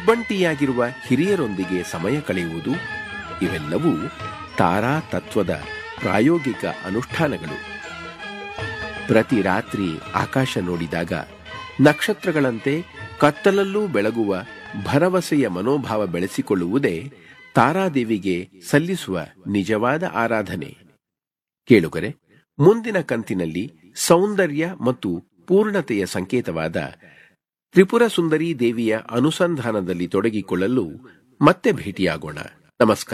ಒಬ್ಬಂಟಿಯಾಗಿರುವ ಹಿರಿಯರೊಂದಿಗೆ ಸಮಯ ಕಳೆಯುವುದು ಇವೆಲ್ಲವೂ ತಾರಾ ತತ್ವದ ಪ್ರಾಯೋಗಿಕ ಅನುಷ್ಠಾನಗಳು ಪ್ರತಿ ರಾತ್ರಿ ಆಕಾಶ ನೋಡಿದಾಗ ನಕ್ಷತ್ರಗಳಂತೆ ಕತ್ತಲಲ್ಲೂ ಬೆಳಗುವ ಭರವಸೆಯ ಮನೋಭಾವ ಬೆಳೆಸಿಕೊಳ್ಳುವುದೇ ತಾರಾದೇವಿಗೆ ಸಲ್ಲಿಸುವ ನಿಜವಾದ ಆರಾಧನೆ ಕೇಳುಗರೆ ಮುಂದಿನ ಕಂತಿನಲ್ಲಿ ಸೌಂದರ್ಯ ಮತ್ತು ಪೂರ್ಣತೆಯ ಸಂಕೇತವಾದ ತ್ರಿಪುರ ಸುಂದರಿ ದೇವಿಯ ಅನುಸಂಧಾನದಲ್ಲಿ ತೊಡಗಿಕೊಳ್ಳಲು ಮತ್ತೆ ಭೇಟಿಯಾಗೋಣ ನಮಸ್ಕಾರ